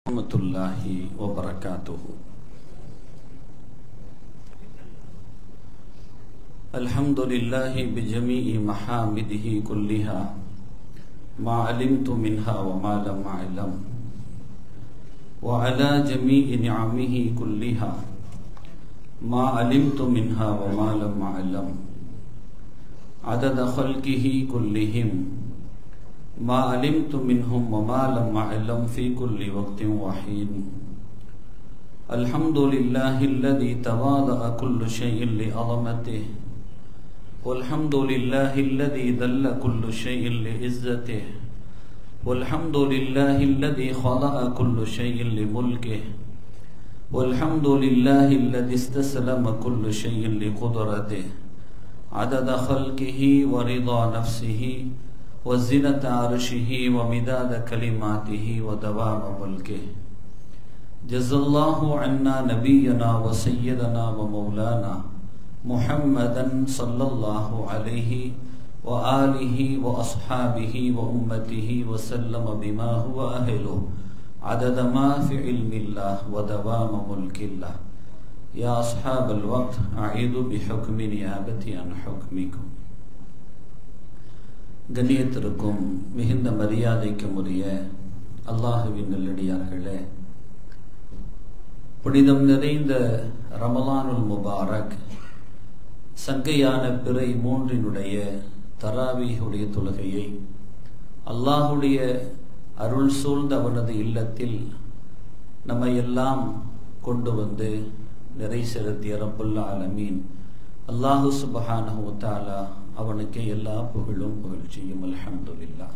ورحمة الله وبركاته الحمد لله بجميع محامده كلها ما علمت منها وما لم أعلم وعلى جميع نعمه كلها ما علمت منها وما لم أعلم عدد خلقه كلهم ما علمت منهم وما لم أعلم في كل وقت وحين الحمد لله الذي تواضع كل شيء لعظمته والحمد لله الذي ذل كل شيء لعزته والحمد لله الذي خلق كل شيء لملكه والحمد لله الذي استسلم كل شيء لقدرته عدد خلقه ورضا نفسه وزنة عرشه ومداد كلماته ودوام ملكه جزا الله عنا نبينا وسيدنا ومولانا محمدا صلى الله عليه وآله وأصحابه وأمته وسلم بما هو أهله عدد ما في علم الله ودوام ملك الله يا أصحاب الوقت أعيد بحكم نيابتي عن حكمكم கண்ணியத்திற்கும் மிகுந்த மரியாதைக்கும் உரிய அல்லாஹுவின் நல்லடியார்களே புனிதம் நிறைந்த ரமலானுல் முபாரக் சங்கையான பிறை மூன்றினுடைய தராவீகுடைய தொழுகையை அல்லாஹுடைய அருள் சூழ்ந்த அவனது இல்லத்தில் நம்மை எல்லாம் கொண்டு வந்து நிறை செலுத்திய ரப்புல்லா அலமீன் அல்லாஹு சுபஹானஹு தாலா அவனுக்கு எல்லா புகழும் புகழ்ச்சியும் அல்ஹம்துலில்லா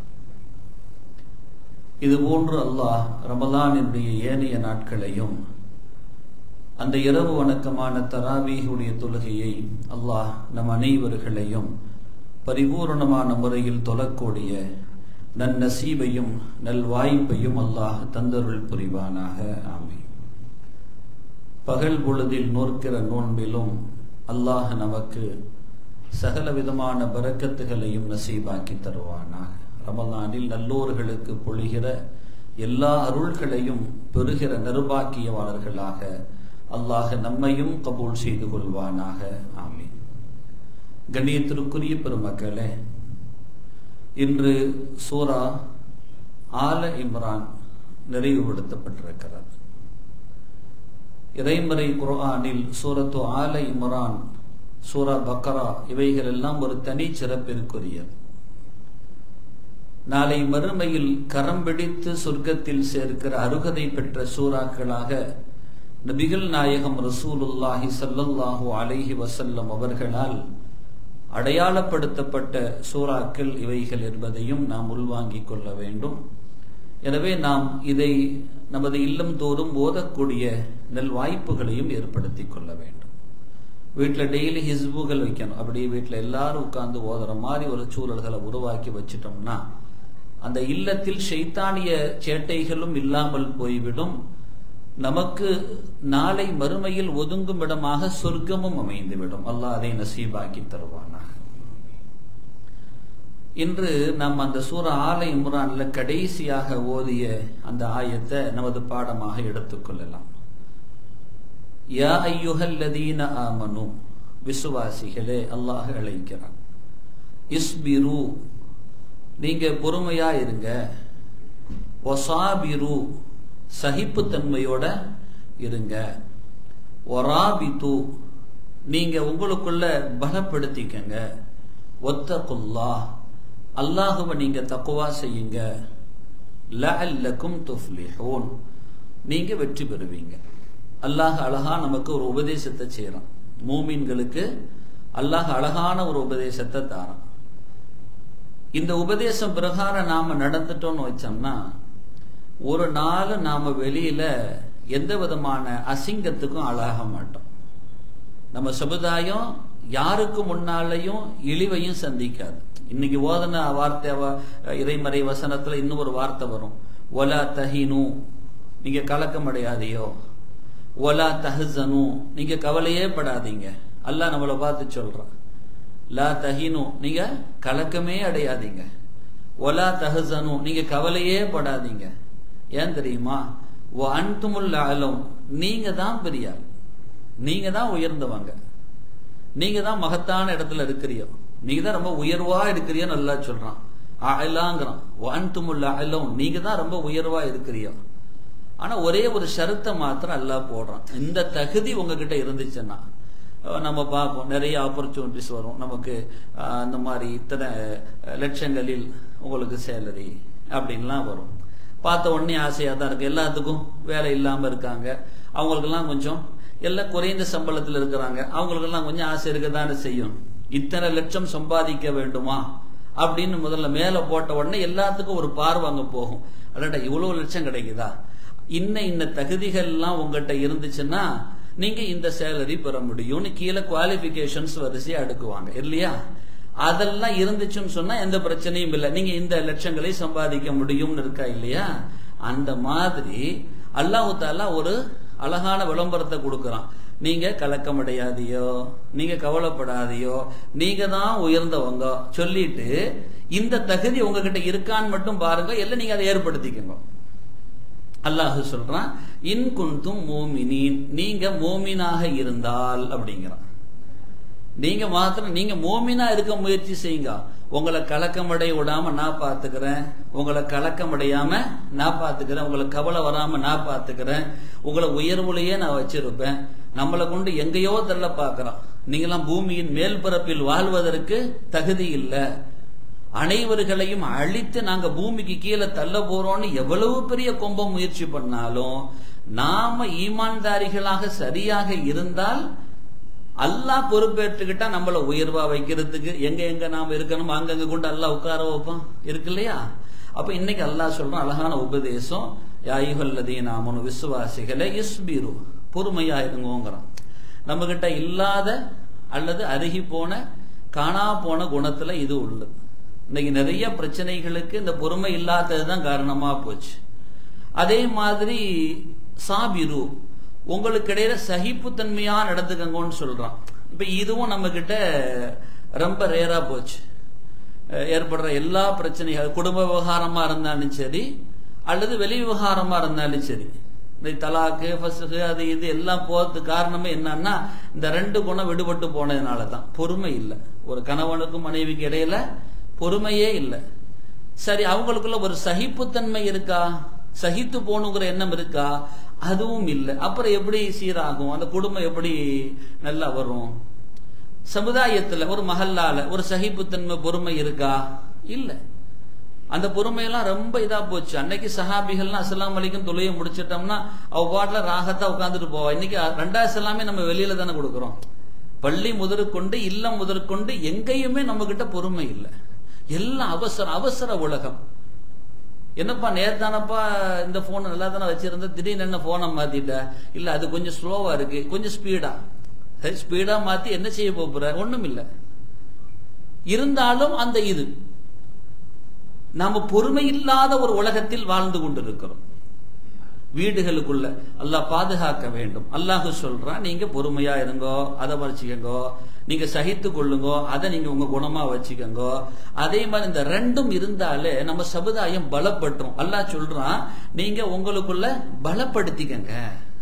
இது போன்று அல்லாஹ் ரமலானினுடைய ஏனைய நாட்களையும் அந்த இரவு வணக்கமான தராவீகுடைய தொழுகையை அல்லாஹ் நம் அனைவர்களையும் பரிபூர்ணமான முறையில் தொழக்கூடிய நன்னசீபையும் நல்வாய்ப்பையும் அல்லாஹ் தந்தருள் புரிவானாக ஆமி பகல் பொழுதில் நோக்கிற நோன்பிலும் அல்லாஹ் நமக்கு சகல விதமான பறக்கத்துகளையும் நசீபாக்கி தருவானாக ரமலானில் நல்லோர்களுக்கு பொழிகிற எல்லா அருள்களையும் பெறுகிற நிர்பாக்கியவாளர்களாக அல்லாஹ் நம்மையும் கபூல் செய்து கொள்வானாக ஆமீன் கண்ணியத்திற்குரிய பெருமக்களே இன்று சூரா ஆல இம்ரான் நிறைவுபடுத்தப்பட்டிருக்கிறது இறைமறை குர்ஆனில் சூரத்து ஆல இம்ரான் சூரா பக்கரா இவைகள் எல்லாம் ஒரு தனி சிறப்பிற்குரியது நாளை மறுமையில் கரம் பிடித்து சொர்க்கத்தில் சேர்க்கிற அருகதை பெற்ற சூறாக்களாக நபிகள் நாயகம் ரசூலுல்லாஹி சல்லல்லாஹு அலைஹி வசல்லம் அவர்களால் அடையாளப்படுத்தப்பட்ட சூறாக்கள் இவைகள் என்பதையும் நாம் உள்வாங்கிக் கொள்ள வேண்டும் எனவே நாம் இதை நமது இல்லம் தோறும் ஓதக்கூடிய நல் வாய்ப்புகளையும் ஏற்படுத்தி கொள்ள வேண்டும் வீட்டில் டெய்லி ஹிஸ்புகள் வைக்கணும் அப்படியே வீட்டில் எல்லாரும் உட்கார்ந்து ஓதுற மாதிரி ஒரு சூழல்களை உருவாக்கி வச்சிட்டோம்னா அந்த இல்லத்தில் ஷைத்தானிய சேட்டைகளும் இல்லாமல் போய்விடும் நமக்கு நாளை மறுமையில் ஒதுங்கும் இடமாக சொர்க்கமும் அமைந்துவிடும் அல்லாஹ் அதை நசீபாக்கி தருவானாக இன்று நாம் அந்த சூர ஆல இம்ரான்ல கடைசியாக ஓதிய அந்த ஆயத்தை நமது பாடமாக எடுத்துக்கொள்ளலாம் யா ஐயுகல்லதீன ஆமனு விசுவாசிகளே அல்லாஹ் அழைக்கிறான் இஸ்பிரு நீங்க பொறுமையா இருங்க ஒசாபிரு சகிப்புத்தன்மையோட இருங்க ஒராபித்து நீங்க உங்களுக்குள்ள பலப்படுத்திக்கங்க ஒத்தகுல்லா அல்லாஹுவ நீங்க தக்குவா செய்யுங்க லஅல்லக்கும் துஃப்லிஹூன் நீங்க வெற்றி பெறுவீங்க அல்லாஹ் அழகா நமக்கு ஒரு உபதேசத்தை செய்யறான் மூமின்களுக்கு அல்லாஹ் அழகான ஒரு உபதேசத்தை தாரான் இந்த உபதேசம் பிரகாரம் நாம நடந்துட்டோம்னு வச்சோம்னா ஒரு நாள் நாம வெளியில எந்த விதமான அசிங்கத்துக்கும் அழக மாட்டோம் நம்ம சமுதாயம் யாருக்கு முன்னாலையும் இழிவையும் சந்திக்காது இன்னைக்கு ஓதன வார்த்தை இறைமறை வசனத்துல இன்னும் ஒரு வார்த்தை வரும் ஒலா தஹினு நீங்க கலக்கம் அடையாதையோ ஒலா தஹசனு நீங்க கவலையே படாதீங்க அல்லாஹ் நம்மளை பார்த்து சொல்றான் லா தஹினு நீங்க கலக்கமே அடையாதீங்க ஒலா தஹசனு நீங்க கவலையே படாதீங்க ஏன் தெரியுமா அன்துமுல் அலம் நீங்க தான் பெரியார் நீங்க தான் உயர்ந்தவங்க நீங்க தான் மகத்தான இடத்துல இருக்கிறியோ நீங்க தான் ரொம்ப உயர்வா இருக்கிறியோ நல்லா சொல்றான் அயலாங்கிறான் அன்துமுல் அலம் நீங்க தான் ரொம்ப உயர்வா இருக்கிறியோ ஆனா ஒரே ஒரு ஷரத்தை மாத்திரம் அல்லாஹ் போடுறான் இந்த தகுதி உங்ககிட்ட இருந்துச்சுன்னா நம்ம பார்ப்போம் நிறைய ஆப்பர்ச்சுனிட்டிஸ் வரும் நமக்கு அந்த மாதிரி இத்தனை லட்சங்களில் உங்களுக்கு சேலரி அப்படின்லாம் வரும் பார்த்த உடனே ஆசையாக தான் இருக்கு எல்லாத்துக்கும் வேலை இல்லாமல் இருக்காங்க அவங்களுக்கெல்லாம் கொஞ்சம் எல்லாம் குறைந்த சம்பளத்தில் இருக்கிறாங்க அவங்களுக்கெல்லாம் கொஞ்சம் ஆசை இருக்க தானே செய்யும் இத்தனை லட்சம் சம்பாதிக்க வேண்டுமா அப்படின்னு முதல்ல மேலே போட்ட உடனே எல்லாத்துக்கும் ஒரு பார்வை அங்கே போகும் அடடா இவ்வளோ லட்சம் கிடைக்குதா இன்ன இன்ன தகுதிகள்லாம் உங்ககிட்ட இருந்துச்சுன்னா நீங்க இந்த சேலரி பெற முடியும்னு கீழே குவாலிபிகேஷன்ஸ் வரிசையா அடுக்குவாங்க இல்லையா அதெல்லாம் இருந்துச்சுன்னு சொன்னா எந்த பிரச்சனையும் இல்லை நீங்க இந்த லட்சங்களை சம்பாதிக்க முடியும்னு இருக்கா இல்லையா அந்த மாதிரி அல்லாஹு தாலா ஒரு அழகான விளம்பரத்தை கொடுக்கறான் நீங்க கலக்கமடையாதியோ நீங்க கவலைப்படாதியோ நீங்க தான் உயர்ந்தவங்க சொல்லிட்டு இந்த தகுதி உங்ககிட்ட இருக்கான்னு மட்டும் பாருங்க எல்லாம் நீங்க அதை ஏற்படுத்திக்கோங்க அல்லாஹு சொல்றான் இன் குந்தும் மோமினின் நீங்க மோமினாக இருந்தால் அப்படிங்கிறான் நீங்க மாத்திரம் நீங்க மோமினா இருக்க முயற்சி செய்யுங்க உங்களை கலக்கமடைய விடாம நான் பாத்துக்கிறேன் உங்களை கலக்கமடையாம நான் பாத்துக்கிறேன் உங்களை கவலை வராம நான் பாத்துக்கிறேன் உங்களை உயர்வுலையே நான் வச்சிருப்பேன் நம்மளை கொண்டு எங்கேயோ தள்ள பாக்குறான் நீங்களாம் பூமியின் மேல் பரப்பில் வாழ்வதற்கு தகுதி இல்லை அனைவர்களையும் அழித்து நாங்க பூமிக்கு கீழே தள்ள போறோம்னு எவ்வளவு பெரிய கொம்பம் முயற்சி பண்ணாலும் நாம ஈமான்தாரிகளாக சரியாக இருந்தால் அல்லாஹ் பொறுப்பேற்றுக்கிட்டா நம்மள உயர்வா வைக்கிறதுக்கு எங்க எங்க நாம இருக்கணும் அங்கங்க கொண்டு அல்லாஹ் உட்கார வைப்பான் இருக்கு இல்லையா அப்ப இன்னைக்கு அல்லாஹ் சொல்றான் அழகான உபதேசம் யாயுகல்லதீ நாமனு விசுவாசிகளை இஸ்பீரு பொறுமையா இருங்கோங்கிறான் நம்ம கிட்ட இல்லாத அல்லது அருகி போன காணா போன குணத்துல இது உள்ளது இன்னைக்கு நிறைய பிரச்சனைகளுக்கு இந்த பொறுமை இல்லாததுதான் காரணமா போச்சு அதே மாதிரி சாபிரு உங்களுக்கு இடையில சகிப்புத்தன்மையா நடந்துக்கங்கன்னு சொல்றான் இப்ப இதுவும் நம்ம கிட்ட ரொம்ப ரேரா போச்சு ஏற்படுற எல்லா பிரச்சனைகள் குடும்ப விவகாரமா இருந்தாலும் சரி அல்லது வெளி விவகாரமா இருந்தாலும் சரி இந்த தலாக்கு ஃபசுகு அது இது எல்லாம் போறதுக்கு காரணமே என்னன்னா இந்த ரெண்டு குணம் விடுபட்டு போனதுனால தான் பொறுமை இல்லை ஒரு கணவனுக்கும் மனைவிக்கு இடையில பொறுமையே இல்லை சரி அவங்களுக்குள்ள ஒரு சகிப்புத்தன்மை இருக்கா சகித்து போகணுங்கிற எண்ணம் இருக்கா அதுவும் இல்லை அப்புறம் எப்படி சீராகும் அந்த குடும்பம் எப்படி நல்லா வரும் சமுதாயத்துல ஒரு மகல்லால ஒரு சகிப்புத்தன்மை பொறுமை இருக்கா இல்ல அந்த பொறுமையெல்லாம் ரொம்ப இதா போச்சு அன்னைக்கு சஹாபிகள்லாம் அஸ்லாம் அலிக்கும் தொழிலை முடிச்சிட்டோம்னா அவ பாட்டுல ராகத்தா உட்காந்துட்டு போவா இன்னைக்கு ரெண்டாவது எல்லாமே நம்ம வெளியில தானே கொடுக்குறோம் பள்ளி முதற்கொண்டு இல்லம் முதற்கொண்டு எங்கேயுமே நம்ம கிட்ட பொறுமை இல்லை எல்லாம் அவசரம் அவசர உலகம் என்னப்பா நேத்தானப்பா இந்த போன் நல்லா தானே வச்சிருந்த திடீர்னு என்ன போனை மாத்திட்ட இல்ல அது கொஞ்சம் ஸ்லோவா இருக்கு கொஞ்சம் ஸ்பீடா ஸ்பீடா மாத்தி என்ன செய்ய போற ஒண்ணும் இல்ல இருந்தாலும் அந்த இது நாம பொறுமை இல்லாத ஒரு உலகத்தில் வாழ்ந்து கொண்டிருக்கிறோம் வீடுகளுக்குள்ள அல்லாஹ் பாதுகாக்க வேண்டும் அல்லாஹு சொல்றான் நீங்க பொறுமையா இருங்கோ அதை வச்சுக்கங்கோ நீங்க சகித்து கொள்ளுங்கோ அதை நீங்க உங்க குணமா வச்சுக்கோங்கோ அதே மாதிரி இந்த ரெண்டும் இருந்தாலே நம்ம சமுதாயம் பலப்பட்டுரும் அல்லாஹ் சொல்றான் நீங்க உங்களுக்குள்ள பலப்படுத்திக்கங்க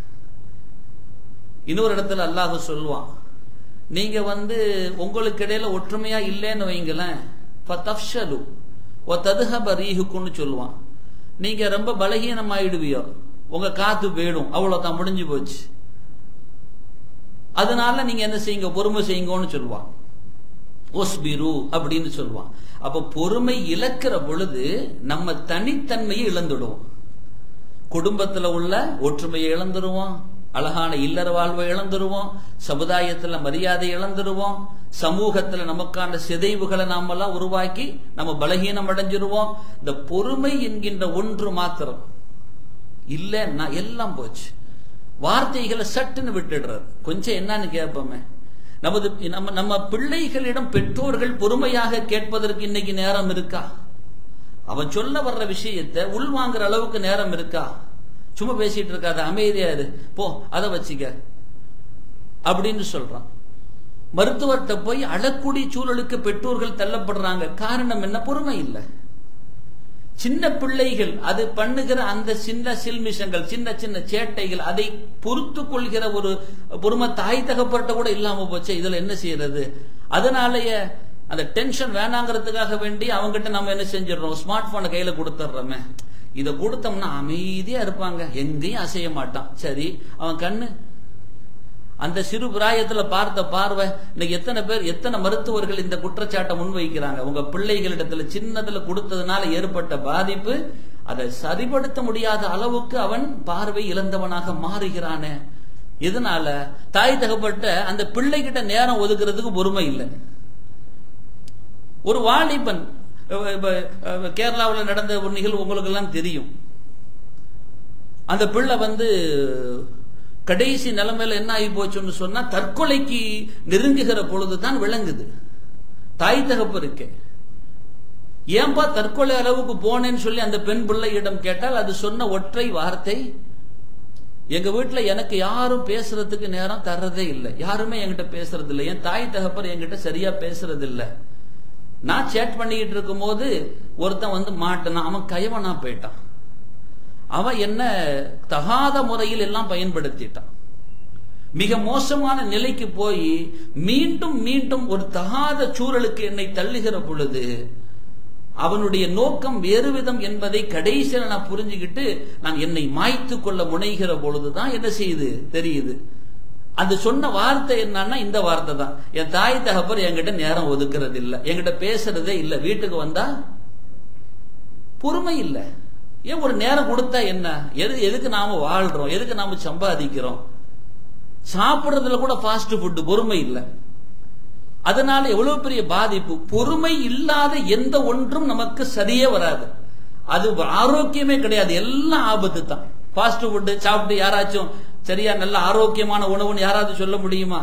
இன்னொரு இடத்துல அல்லாஹ் சொல்லுவான் நீங்க வந்து உங்களுக்கு இடையில ஒற்றுமையா இல்லைன்னு வைங்களேன் தஃப்ஷலு ஓ ததுஹப ரீஹுக்குன்னு சொல்லுவான் நீங்க ரொம்ப பலகீனம் ஆயிடுவியோ உங்க காத்து போயிடும் அவ்வளவுதான் முடிஞ்சு போச்சு அதனால நீங்க என்ன செய்யுங்க பொறுமை செய்யுங்கன்னு சொல்லுவான் ஒஸ்பிரு அப்படின்னு சொல்லுவான் அப்ப பொறுமை இழக்கிற பொழுது நம்ம தனித்தன்மையை இழந்துடுவோம் குடும்பத்துல உள்ள ஒற்றுமையை இழந்துருவோம் அழகான இல்லற வாழ்வை இழந்துருவோம் சமுதாயத்துல மரியாதை இழந்துருவோம் சமூகத்துல நமக்கான சிதைவுகளை நாமெல்லாம் உருவாக்கி நம்ம பலகீனம் அடைஞ்சிருவோம் இந்த பொறுமை என்கின்ற ஒன்று மாத்திரம் இல்லைன்னா எல்லாம் போச்சு வார்த்தைகளை சட்டுன்னு விட்டுடுறது கொஞ்சம் என்னன்னு கேட்போமே நமது நம்ம நம்ம பிள்ளைகளிடம் பெற்றோர்கள் பொறுமையாக கேட்பதற்கு இன்னைக்கு நேரம் இருக்கா அவன் சொல்ல வர்ற விஷயத்தை உள்வாங்குற அளவுக்கு நேரம் இருக்கா சும்மா பேசிட்டு இருக்காத அமைதியா இரு போ அதை வச்சுக்க அப்படின்னு சொல்றான் மருத்துவர்கிட்ட போய் அழக்கூடிய சூழலுக்கு பெற்றோர்கள் தள்ளப்படுறாங்க காரணம் என்ன பொறுமை இல்லை சின்ன பிள்ளைகள் அது பண்ணுகிற அந்த சின்ன சில்மிஷங்கள் சின்ன சின்ன சேட்டைகள் அதை பொறுத்து கொள்கிற ஒரு பொறுமை தாய் தகப்பட்ட கூட இல்லாம போச்சு இதுல என்ன செய்யறது அதனாலயே அந்த டென்ஷன் வேணாங்கிறதுக்காக வேண்டி அவங்ககிட்ட நம்ம என்ன செஞ்சிடறோம் ஸ்மார்ட் போனை கையில கொடுத்துட்றோமே இதை கொடுத்தோம்னா அமைதியா இருப்பாங்க எங்கேயும் அசைய மாட்டான் சரி அவன் கண்ணு அந்த சிறு பிராயத்துல பார்த்த பார்வை இன்னைக்கு எத்தனை பேர் எத்தனை மருத்துவர்கள் இந்த குற்றச்சாட்டை முன்வைக்கிறாங்க உங்க பிள்ளைகளிடத்துல சின்னதுல கொடுத்ததுனால ஏற்பட்ட பாதிப்பு அதை சரிப்படுத்த முடியாத அளவுக்கு அவன் பார்வை இழந்தவனாக மாறுகிறானே இதனால தாய் தகப்பட்ட அந்த பிள்ளைகிட்ட நேரம் ஒதுக்குறதுக்கு பொறுமை இல்லை ஒரு வாலிபன் கேரளாவில் நடந்த ஒரு நிகழ்வு உங்களுக்கு எல்லாம் தெரியும் அந்த பிள்ளை வந்து கடைசி நிலைமையில என்ன ஆகி போச்சுன்னு சொன்னா தற்கொலைக்கு நெருங்குகிற பொழுதுதான் விளங்குது தாய் தகப்பு இருக்கு ஏன்பா தற்கொலை அளவுக்கு போனேன்னு சொல்லி அந்த பெண் பிள்ளையிடம் கேட்டால் அது சொன்ன ஒற்றை வார்த்தை எங்க வீட்டுல எனக்கு யாரும் பேசுறதுக்கு நேரம் தர்றதே இல்லை யாருமே என்கிட்ட பேசுறது இல்லை என் தாய் தகப்பர் என்கிட்ட சரியா பேசுறது இல்லை நான் சேட் பண்ணிக்கிட்டு இருக்கும் போது ஒருத்தன் வந்து மாட்டினான் அவன் கயவனா போயிட்டான் அவன் என்ன தகாத முறையில் எல்லாம் பயன்படுத்திட்டான் மிக மோசமான நிலைக்கு போய் மீண்டும் மீண்டும் ஒரு தகாத சூழலுக்கு என்னை தள்ளுகிற பொழுது அவனுடைய நோக்கம் வேறு விதம் என்பதை கடைசியில் நான் புரிஞ்சுக்கிட்டு நான் என்னை மாய்த்து கொள்ள முனைகிற பொழுதுதான் என்ன செய்யுது தெரியுது அது சொன்ன வார்த்தை என்னன்னா இந்த வார்த்தை தான் என் தாய் தகப்பர் என்கிட்ட நேரம் ஒதுக்குறது இல்ல என்கிட்ட பேசுறதே இல்ல வீட்டுக்கு வந்தா பொறுமை இல்ல ஏன் ஒரு நேரம் கொடுத்தா என்ன எது எதுக்கு நாம வாழ்றோம் எதுக்கு நாம சம்பாதிக்கிறோம் சாப்பிடுறதுல கூட ஃபாஸ்ட் ஃபுட் பொறுமை இல்லை அதனால எவ்வளவு பெரிய பாதிப்பு பொறுமை இல்லாத எந்த ஒன்றும் நமக்கு சரியே வராது அது ஆரோக்கியமே கிடையாது எல்லாம் ஆபத்து தான் ஃபாஸ்ட் ஃபுட் சாப்பிட்டு யாராச்சும் சரியா நல்ல ஆரோக்கியமான உணவுன்னு யாராவது சொல்ல முடியுமா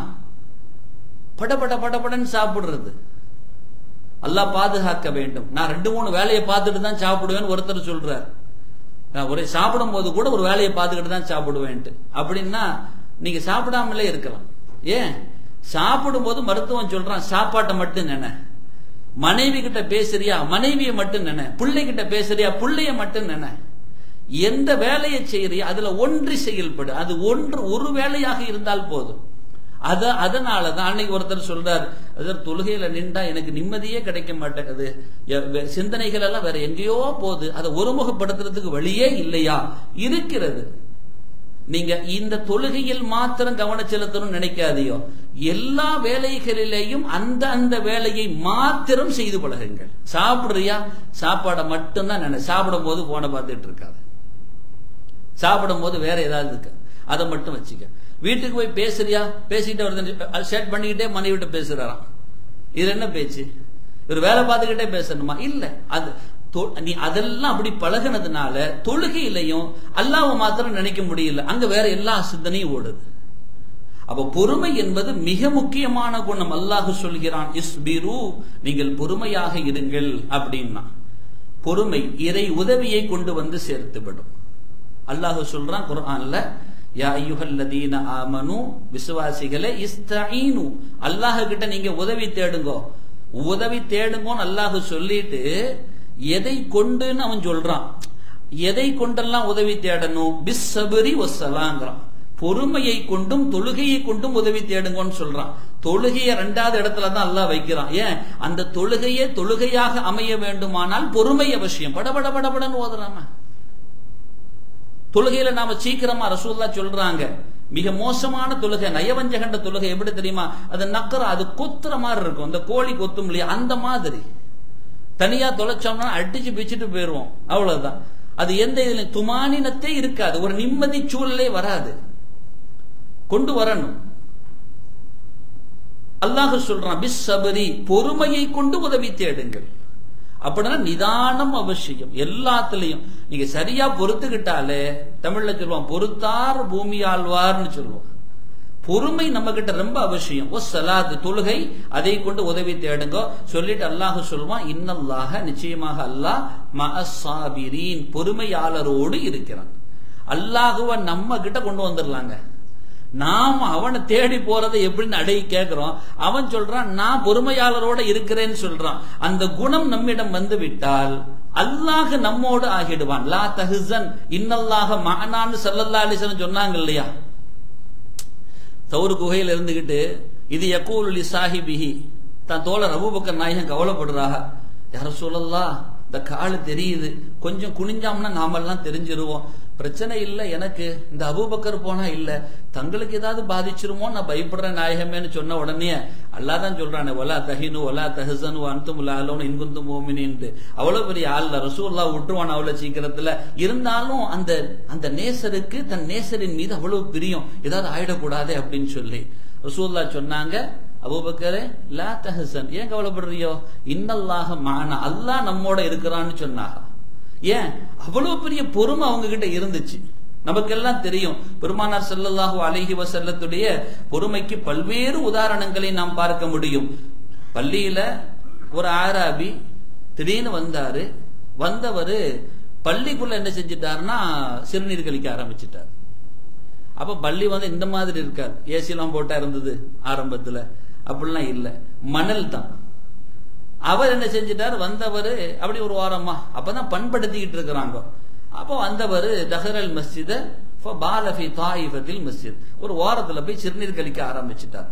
படபட படபடன்னு சாப்பிடுறது எல்லாம் பாதுகாக்க வேண்டும் நான் ரெண்டு மூணு வேலையை பார்த்துட்டு தான் சாப்பிடுவேன்னு ஒருத்தர் சொல்றார் நான் ஒரே சாப்பிடும் போது கூட ஒரு வேலையை பார்த்துக்கிட்டு தான் சாப்பிடுவேன்ட்டு அப்படின்னா நீங்க சாப்பிடாமலே இருக்கலாம் ஏன் சாப்பிடும் போது மருத்துவம் சொல்றான் சாப்பாட்டை மட்டும் நினை மனைவி கிட்ட பேசுறியா மனைவியை மட்டும் நினை பிள்ளை கிட்ட பேசுறியா பிள்ளைய மட்டும் நினை எந்த வேலையை செய்யறியா அதுல ஒன்றி செயல்படு அது ஒன்று ஒரு வேலையாக இருந்தால் போதும் அத அதனாலதான் அன்னைக்கு ஒருத்தர் சொல்றார் அதர் தொழுகையில நின்றா எனக்கு நிம்மதியே கிடைக்க மாட்டேங்குது சிந்தனைகள் எல்லாம் வேற எங்கேயோ போகுது அதை ஒருமுகப்படுத்துறதுக்கு வழியே இல்லையா இருக்கிறது நீங்க இந்த தொழுகையில் மாத்திரம் கவனம் செலுத்தணும் நினைக்காதியோ எல்லா வேலைகளிலேயும் அந்த அந்த வேலையை மாத்திரம் செய்து பழகுங்கள் சாப்பிடுறியா சாப்பாடை மட்டும்தான் நினை சாப்பிடும் போது போன பார்த்துட்டு இருக்காது சாப்பிடும் போது வேற ஏதாவது இருக்கு அதை மட்டும் வச்சுக்க வீட்டுக்கு போய் பேசுறியா பேசிக்கிட்டே ஒருத்தன் ஷேட் பண்ணிக்கிட்டே மனைவிட்ட பேசுறாராம் இது என்ன பேச்சு இவர் வேலை பார்த்துக்கிட்டே பேசணுமா இல்ல அது நீ அதெல்லாம் அப்படி பழகினதுனால தொழுகையிலையும் அல்லாஹ் மாத்திரம் நினைக்க முடியல அங்க வேற எல்லா சிந்தனையும் ஓடுது அப்ப பொறுமை என்பது மிக முக்கியமான குணம் அல்லாஹ் சொல்கிறான் இஸ்பிரு நீங்கள் பொறுமையாக இருங்கள் அப்படின்னா பொறுமை இறை உதவியை கொண்டு வந்து சேர்த்துவிடும் அல்லாஹ் சொல்றான் குர்ஆன்ல யா ஐயுஹல்லதீன ஆமனு விசுவாசிகளே இஸ்தஈனு அல்லாஹ் கிட்ட நீங்க உதவி தேடுங்கோ உதவி தேடுங்கோன்னு அல்லாஹ் சொல்லிட்டு எதை கொண்டுன்னு அவன் சொல்றான் எதை கொண்டெல்லாம் உதவி தேடணும் பிஸ்ஸபரி ஒசலாங்கிறான் பொறுமையை கொண்டும் தொழுகையை கொண்டும் உதவி தேடுங்கன்னு சொல்றான் தொழுகையை ரெண்டாவது இடத்துல தான் அல்லாஹ் வைக்கிறான் ஏன் அந்த தொழுகையே தொழுகையாக அமைய வேண்டுமானால் பொறுமை அவசியம் படபட படபடன்னு ஓதுறாம தொழுகையில நாம சீக்கிரமா ரசூல்லா சொல்றாங்க மிக மோசமான தொழுகை நயவஞ்சகண்ட தொழுகை எப்படி தெரியுமா அது நக்கற அது கொத்துற மாதிரி இருக்கும் அந்த கோழி கொத்தும் இல்லையா அந்த மாதிரி தனியா தொலைச்சோம்னா அடிச்சு பிச்சுட்டு போயிருவோம் அவ்வளவுதான் அது எந்த இதுல துமானினத்தே இருக்காது ஒரு நிம்மதி சூழலே வராது கொண்டு வரணும் அல்லாஹ் சொல்றான் பிஸ் சபரி பொறுமையை கொண்டு உதவி தேடுங்கள் அப்படின்னா நிதானம் அவசியம் எல்லாத்துலயும் நீங்க சரியா பொறுத்துக்கிட்டாலே தமிழ்ல சொல்லுவான் பொறுத்தார் பூமி ஆழ்வார்னு சொல்லுவோம் பொறுமை நம்ம கிட்ட ரொம்ப அவசியம் ஓ சலாத் தொழுகை அதை கொண்டு உதவி தேடுங்க சொல்லிட்டு அல்லாஹ் சொல்லுவான் இன்னல்லாக நிச்சயமாக அல்லாஹ் மஅசாபிரீன் பொறுமையாளரோடு இருக்கிறான் அல்லாஹுவ நம்ம கிட்ட கொண்டு வந்துடலாங்க நாம அவனை தேடி போறதை எப்படின்னு அடை கேட்கிறோம் அவன் சொல்றான் நான் பொறுமையாளரோட இருக்கிறேன்னு சொல்றான் அந்த குணம் நம்மிடம் வந்து விட்டால் அல்லாஹ் நம்மோடு ஆகிடுவான் லா தஹிசன் இன்னல்லாக மகனான்னு சல்லல்லா அலிசன் சொன்னாங்க இல்லையா தௌரு குகையில் இருந்துகிட்டு இது யக்கூலி சாஹிபிஹி தான் தோழர் அபூபக்கர் நாயகம் கவலைப்படுறாக யார சொல்லலாம் இந்த காலு தெரியுது கொஞ்சம் குனிஞ்சாம்னா நாமெல்லாம் தெரிஞ்சிருவோம் பிரச்சனை இல்ல எனக்கு இந்த அபூபக்கர் போனா இல்ல தங்களுக்கு ஏதாவது பாதிச்சிருமோ நான் பயப்படுறேன் நாயகமேன்னு சொன்ன உடனே அல்லா தான் சொல்றானே ஒலா தஹினு ஒலா தஹசனு அன்தும் லாலோன்னு இன்குந்து மோமினின்ட்டு அவ்வளவு பெரிய ஆள்ல ரசூல்லா விட்டுருவான் அவ்வளவு சீக்கிரத்துல இருந்தாலும் அந்த அந்த நேசருக்கு தன் நேசரின் மீது அவ்வளவு பிரியம் ஏதாவது ஆயிடக்கூடாதே அப்படின்னு சொல்லி ரசூல்லா சொன்னாங்க அபூபக்கரே லா தஹசன் ஏன் கவலைப்படுறியோ இன்னல்லாக மானா அல்லாஹ் நம்மோட இருக்கிறான்னு சொன்னாங்க ஏன் அவ்வளவு பெரிய பொறுமை அவங்க கிட்ட இருந்துச்சு நமக்கெல்லாம் தெரியும் பெருமானார் ஸல்லல்லாஹு அலைஹி வஸல்லத்துடைய பொறுமைக்கு பல்வேறு உதாரணங்களை நாம் பார்க்க முடியும் பள்ளியில ஒரு ஆராபி திடீர்னு வந்தாரு வந்தவர் பள்ளிக்குள்ள என்ன செஞ்சிட்டாருன்னா சிறுநீர் கழிக்க ஆரம்பிச்சிட்டார் அப்ப பள்ளி வந்து இந்த மாதிரி இருக்காது ஏசி எல்லாம் போட்டா இருந்தது ஆரம்பத்துல அப்படிலாம் இல்ல மணல் தான் அவர் என்ன செஞ்சிட்டார் வந்தவர் அப்படி ஒரு வாரமா அப்பதான் பண்படுத்திக்கிட்டு இருக்கிறாங்க அப்போ வந்தவர் தஹரல் மஸ்ஜித பாலஃபி தாயிஃபத்தில் மஸ்ஜித் ஒரு வாரத்துல போய் சிறுநீர் கழிக்க ஆரம்பிச்சிட்டார்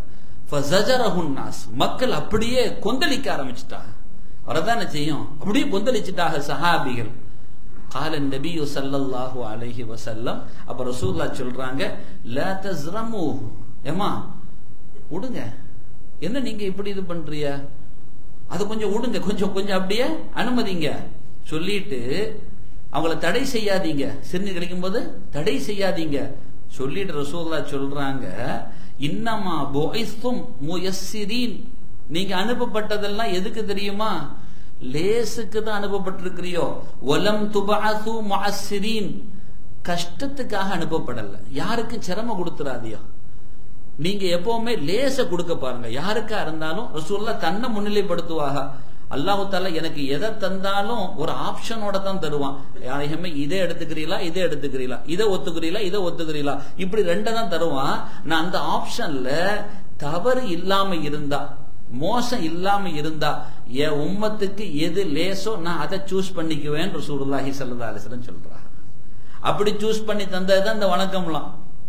நாஸ் மக்கள் அப்படியே கொந்தளிக்க ஆரம்பிச்சிட்டாங்க வரதானே செய்யும் அப்படியே கொந்தளிச்சிட்டாங்க சஹாபிகள் கால நபியு சல்லல்லாஹு அலைஹி வசல்லம் அப்ப ரசூல்லா சொல்றாங்க லா தஸ்ரமு ஏமா விடுங்க என்ன நீங்க இப்படி இது பண்றிய அது கொஞ்சம் விடுங்க கொஞ்சம் கொஞ்சம் அப்படியே அனுமதிங்க சொல்லிட்டு அவங்கள தடை செய்யாதீங்க சிறுநீர் கழிக்கும் போது தடை செய்யாதீங்க சொல்லிட்டு ரசூல்லா சொல்றாங்க இன்னமா பொய்ஸ்தும் முயஸ்ஸிரீன் நீங்க அனுப்பப்பட்டதெல்லாம் எதுக்கு தெரியுமா லேசுக்கு தான் அனுப்பப்பட்டிருக்கிறியோ ஒலம் துபாசு மாசிரீன் கஷ்டத்துக்காக அனுப்பப்படல யாருக்கும் சிரமம் கொடுத்துறாதியோ நீங்க எப்பவுமே லேச கொடுக்க பாருங்க யாருக்கா இருந்தாலும் ரசூல்லா தன்னை முன்னிலைப்படுத்துவாங்க அல்லாஹு தாலா எனக்கு எதை தந்தாலும் ஒரு ஆப்ஷனோட தான் தருவான் யாரையுமே இதை எடுத்துக்கிறீங்களா இதை எடுத்துக்கிறீங்களா இதை ஒத்துக்கிறீங்களா இதை ஒத்துக்கிறீங்களா இப்படி ரெண்டை தான் தருவான் நான் அந்த ஆப்ஷன்ல தவறு இல்லாம இருந்தா மோசம் இல்லாம இருந்தா என் உம்மத்துக்கு எது லேசோ நான் அதை சூஸ் பண்ணிக்குவேன் ரசூலுல்லாஹி ஸல்லல்லாஹு அலைஹி வஸல்லம் சொல்றாங்க அப்படி சூஸ் பண்ணி தந்ததுதான் இந்த வணக்கம்லாம்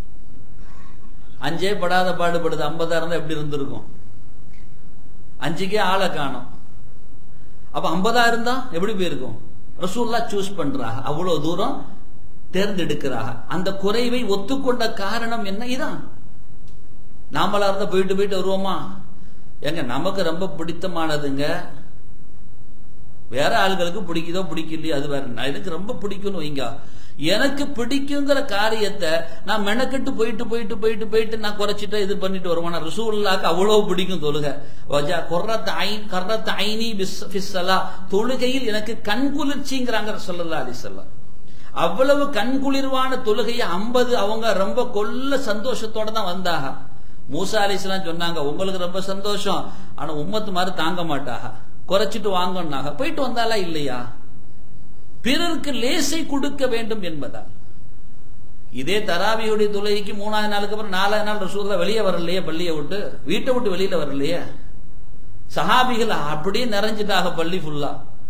அஞ்சே படாத பாடுபடுது ஐம்பதா இருந்தா எப்படி இருந்திருக்கும் அஞ்சுக்கே ஆளை காணும் அப்ப ஐம்பதா இருந்தா எப்படி போயிருக்கும் ரசூல்லா சூஸ் பண்றாங்க அவ்வளவு தூரம் தேர்ந்தெடுக்கிறாங்க அந்த குறைவை ஒத்துக்கொண்ட காரணம் என்ன இதான் நாமளா இருந்தா போயிட்டு போயிட்டு வருவோமா ஏங்க நமக்கு ரொம்ப பிடித்தமானதுங்க வேற ஆள்களுக்கு பிடிக்குதோ பிடிக்கலையோ அது வேற நான் எனக்கு ரொம்ப பிடிக்கும்னு வைங்க எனக்கு பிடிக்குங்கிற காரியத்தை நான் மெனக்கெட்டு போயிட்டு போயிட்டு போயிட்டு போயிட்டு நான் குறைச்சிட்டு இது பண்ணிட்டு வருவேன் ரசூல்லாக்கு அவ்வளவு பிடிக்கும் தொழுக வஜா கொர்ரத் ஐன் கர்ரத் ஐனி பிஸ்ஸலா தொழுகையில் எனக்கு கண் குளிர்ச்சிங்கிறாங்க சொல்லல்லா அலிசல்லா அவ்வளவு கண்குளிர்வான தொழுகையை ஐம்பது அவங்க ரொம்ப கொல்ல சந்தோஷத்தோட தான் வந்தாக மூசா அலிஸ்லாம் சொன்னாங்க உங்களுக்கு ரொம்ப சந்தோஷம் ஆனா உம்மத்து மாதிரி தாங்க மாட்டாக குறைச்சிட்டு வாங்கினாங்க போயிட்டு வந்தாலா இல்லையா பிறருக்கு லேசை கொடுக்க வேண்டும் என்பதால் இதே தராவியுடைய தொழுகைக்கு மூணாவது நாளுக்கு அப்புறம் நாலாவது நாள் ரசூல்லா வெளியே வரலையே பள்ளியை விட்டு வீட்டை விட்டு வெளியில வரலையே சஹாபிகள் அப்படியே நிறைஞ்சிட்டாக பள்ளி ஃபுல்லா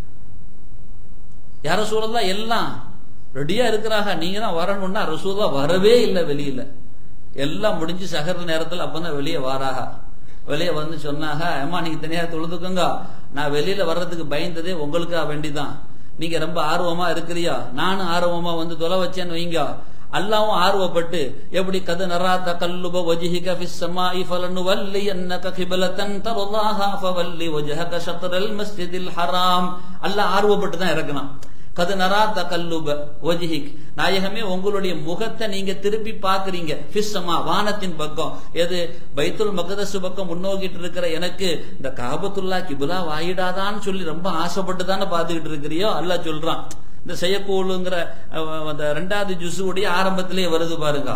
யார சூழல்லா எல்லாம் ரெடியா இருக்கிறாங்க நீங்க தான் வரணும்னா ரசூல்லா வரவே இல்லை வெளியில எல்லாம் முடிஞ்சு சகர நேரத்தில் அப்பதான் வெளியே வாராக வெளியே வந்து சொன்னாக அம்மா நீங்க தனியா தொழுதுக்குங்க நான் வெளியில வர்றதுக்கு பயந்ததே உங்களுக்காக வேண்டிதான் நீங்க ரொம்ப ஆர்வமா இருக்கிறியா நானும் ஆர்வமா வந்து தொலை வச்சேன்னு வைங்க அல்லாவும் ஆர்வப்பட்டு எப்படி கது நராத்த கல்லுப வஜிஹிக ஃபிஸ் ஸமாஇ ஃபலனுவல்லி அன்னக கிப்லத்தன் தர்லாஹா ஃபவல்லி வஜஹக ஷத்ரல் மஸ்ஜிதில் ஹராம் அல்லாஹ் ஆர்வப்பட்டு தான் இறக்கணும் கது நராத்த கல்லுப வஜிஹிக் நாயகமே உங்களுடைய முகத்தை நீங்க திருப்பி பாக்குறீங்க ஃபிஸ்ஸமா வானத்தின் பக்கம் எது பைத்துல் மகதசு பக்கம் முன்னோக்கிட்டு இருக்கிற எனக்கு இந்த காபத்துல்லா கிபுலா வாயிடாதான்னு சொல்லி ரொம்ப ஆசைப்பட்டு தானே பாத்துக்கிட்டு இருக்கிறியோ அல்ல சொல்றான் இந்த செய்யக்கூழுங்கிற அந்த ரெண்டாவது ஜுசுடைய ஆரம்பத்திலேயே வருது பாருங்க